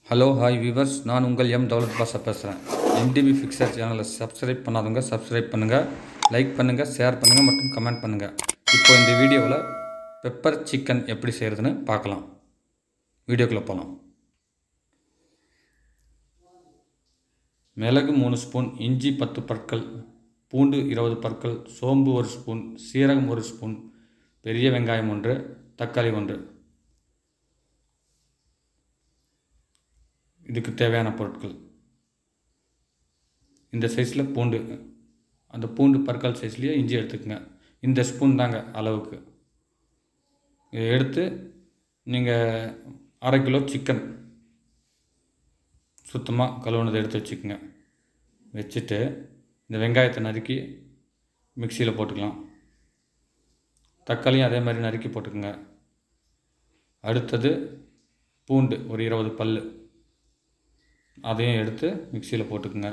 hello hi viewers நான் உங்கள் M Daulat Basha பேசுகிறேன் எம்டிபி ஃபிக்சர் சேனலை சப்ஸ்கிரைப் பண்ணாதவங்க சப்ஸ்கிரைப் பண்ணுங்கள் லைக் பண்ணுங்கள் ஷேர் பண்ணுங்கள் மற்றும் கமெண்ட் பண்ணுங்கள் இப்போ இந்த வீடியோவில் பெப்பர் சிக்கன் எப்படி செய்கிறதுன்னு பார்க்கலாம் வீடியோக்குள்ளே போகலாம் மிளகு மூணு ஸ்பூன் இஞ்சி பத்து பற்கள் பூண்டு இருபது பற்கள் சோம்பு ஒரு ஸ்பூன் சீரகம் ஒரு ஸ்பூன் பெரிய வெங்காயம் ஒன்று தக்காளி ஒன்று இதுக்கு தேவையான பொருட்கள் இந்த சைஸில் பூண்டு அந்த பூண்டு பற்கள் சைஸ்லேயே இஞ்சி எடுத்துக்கங்க இந்த ஸ்பூன் தாங்க அளவுக்கு இதை எடுத்து நீங்கள் அரை கிலோ சிக்கன் சுத்தமாக கழுவுனதை எடுத்து வச்சுக்கோங்க வச்சுட்டு இந்த வெங்காயத்தை நறுக்கி மிக்சியில் போட்டுக்கலாம் தக்காளியும் அதே மாதிரி நறுக்கி போட்டுக்கோங்க அடுத்தது பூண்டு ஒரு இருபது பல் அதையும் எடுத்து மிக்சியில் போட்டுக்குங்க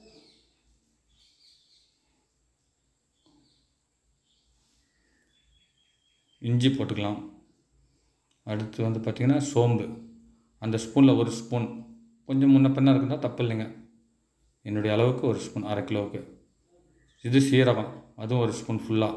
இஞ்சி போட்டுக்கலாம் அடுத்து வந்து பார்த்திங்கன்னா சோம்பு அந்த ஸ்பூனில் ஒரு ஸ்பூன் கொஞ்சம் முன்ன பின்ன இருக்குதா தப்பு இல்லைங்க என்னுடைய அளவுக்கு ஒரு ஸ்பூன் அரை கிலோவுக்கு இது சீரகம் அதுவும் ஒரு ஸ்பூன் ஃபுல்லாக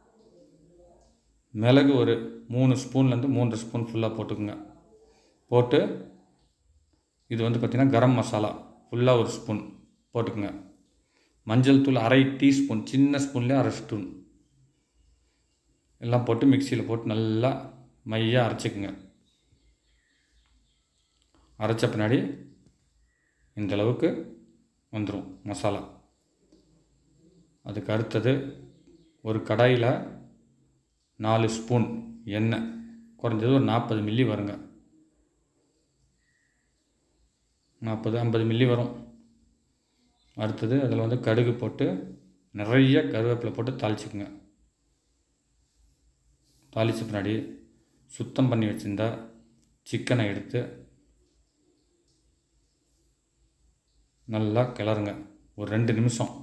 மிளகு ஒரு மூணு ஸ்பூன்லேருந்து மூன்று ஸ்பூன் ஃபுல்லாக போட்டுக்குங்க போட்டு இது வந்து பார்த்திங்கன்னா கரம் மசாலா ஃபுல்லாக ஒரு ஸ்பூன் போட்டுக்குங்க மஞ்சள் தூள் அரை டீஸ்பூன் சின்ன ஸ்பூன்லேயே அரை ஸ்பூன் எல்லாம் போட்டு மிக்சியில் போட்டு நல்லா மையாக அரைச்சிக்குங்க அரைச்ச பின்னாடி இந்த அளவுக்கு வந்துடும் மசாலா அதுக்கு அடுத்தது ஒரு கடாயில் நாலு ஸ்பூன் எண்ணெய் குறைஞ்சது ஒரு நாற்பது மில்லி வருங்க நாற்பது ஐம்பது மில்லி வரும் அடுத்தது அதில் வந்து கடுகு போட்டு நிறைய கருவேப்பிலை போட்டு தாளிச்சுக்குங்க தாளித்த பின்னாடி சுத்தம் பண்ணி வச்சுருந்தா சிக்கனை எடுத்து நல்லா கிளறுங்க ஒரு ரெண்டு நிமிஷம்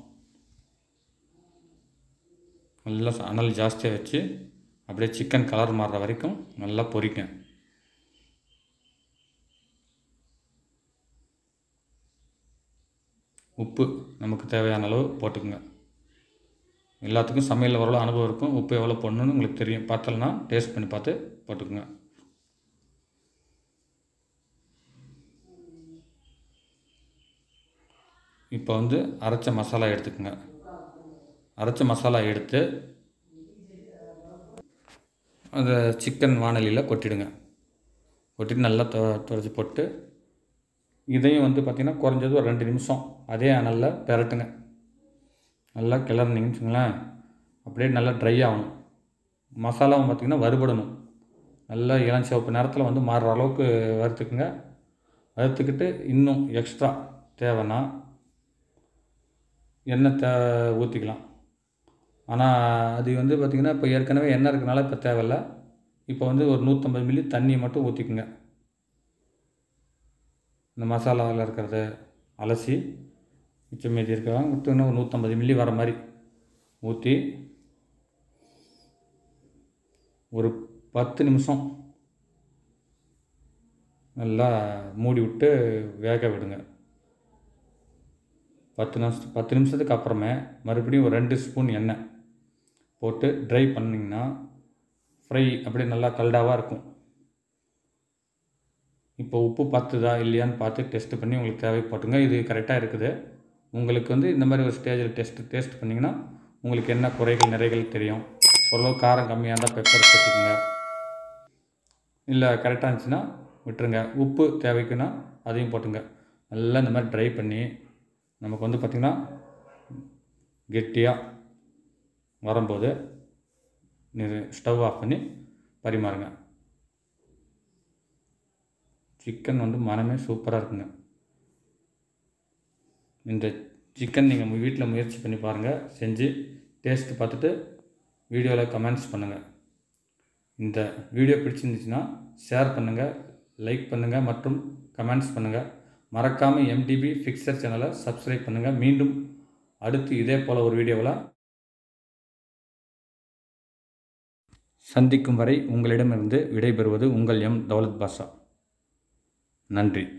நல்லா அனல் ஜாஸ்தியாக வச்சு அப்படியே சிக்கன் கலர் மாறுற வரைக்கும் நல்லா பொரிக்க உப்பு நமக்கு தேவையான அளவு போட்டுக்குங்க எல்லாத்துக்கும் சமையலில் ஓரளவு அனுபவம் இருக்கும் உப்பு எவ்வளோ போடணுன்னு உங்களுக்கு தெரியும் பார்த்தலனா டேஸ்ட் பண்ணி பார்த்து போட்டுக்குங்க இப்போ வந்து அரைச்ச மசாலா எடுத்துக்கோங்க அரைச்ச மசாலா எடுத்து அந்த சிக்கன் வானலியில் கொட்டிடுங்க கொட்டிட்டு நல்லா தொ துடைச்சி போட்டு இதையும் வந்து பார்த்திங்கன்னா குறைஞ்சது ஒரு ரெண்டு நிமிஷம் அதே அனலில் பெரட்டுங்க நல்லா கிளறினீங்கன்னு வச்சுங்களேன் அப்படியே நல்லா ட்ரை ஆகணும் மசாலாவும் பார்த்திங்கன்னா வறுபடணும் நல்லா இளஞ்சிவப்பு நேரத்தில் வந்து மாறுற அளவுக்கு வறுத்துக்குங்க வறுத்துக்கிட்டு இன்னும் எக்ஸ்ட்ரா தேவைன்னா எண்ணெய் தே ஊற்றிக்கலாம் ஆனால் அது வந்து பார்த்திங்கன்னா இப்போ ஏற்கனவே எண்ணெய் இருக்கனால இப்போ தேவையில்ல இப்போ வந்து ஒரு நூற்றம்பது மில்லி தண்ணியை மட்டும் ஊற்றிக்குங்க இந்த மசாலாவில் இருக்கிறத அலசி மிச்சம் மீதி இருக்கிறவங்க விட்டு இன்னும் நூற்றம்பது மில்லி வர மாதிரி ஊற்றி ஒரு பத்து நிமிஷம் நல்லா மூடி விட்டு வேக விடுங்க பத்து நிமிஷம் பத்து நிமிஷத்துக்கு அப்புறமே மறுபடியும் ஒரு ரெண்டு ஸ்பூன் எண்ணெய் போட்டு ட்ரை பண்ணிங்கன்னா ஃப்ரை அப்படியே நல்லா கல்டாவாக இருக்கும் இப்போ உப்பு பார்த்துதா இல்லையான்னு பார்த்து டெஸ்ட் பண்ணி உங்களுக்கு தேவைப்பட்டுங்க இது கரெக்டாக இருக்குது உங்களுக்கு வந்து இந்த மாதிரி ஒரு ஸ்டேஜில் டெஸ்ட் டேஸ்ட் பண்ணிங்கன்னா உங்களுக்கு என்ன குறைகள் நிறைகள் தெரியும் ஓரளவு காரம் கம்மியாக இருந்தால் பெப்பர் சேர்த்துக்குங்க இல்லை கரெக்டாக இருந்துச்சுன்னா விட்டுருங்க உப்பு தேவைக்குன்னா அதையும் போட்டுங்க நல்லா இந்த மாதிரி ட்ரை பண்ணி நமக்கு வந்து பார்த்திங்கன்னா கெட்டியாக வரும்போது ஸ்டவ் ஆஃப் பண்ணி பரிமாறுங்க சிக்கன் வந்து மனமே சூப்பராக இருக்குங்க இந்த சிக்கன் நீங்கள் வீட்டில் முயற்சி பண்ணி பாருங்கள் செஞ்சு டேஸ்ட் பார்த்துட்டு வீடியோவில் கமெண்ட்ஸ் பண்ணுங்கள் இந்த வீடியோ பிடிச்சிருந்துச்சுன்னா ஷேர் பண்ணுங்கள் லைக் பண்ணுங்கள் மற்றும் கமெண்ட்ஸ் பண்ணுங்கள் மறக்காமல் எம்டிபி ஃபிக்சர் சேனலை சப்ஸ்கிரைப் பண்ணுங்கள் மீண்டும் அடுத்து இதே போல் ஒரு வீடியோவில் சந்திக்கும் வரை உங்களிடமிருந்து விடைபெறுவது உங்கள் எம் தௌலத் பாஷா நன்றி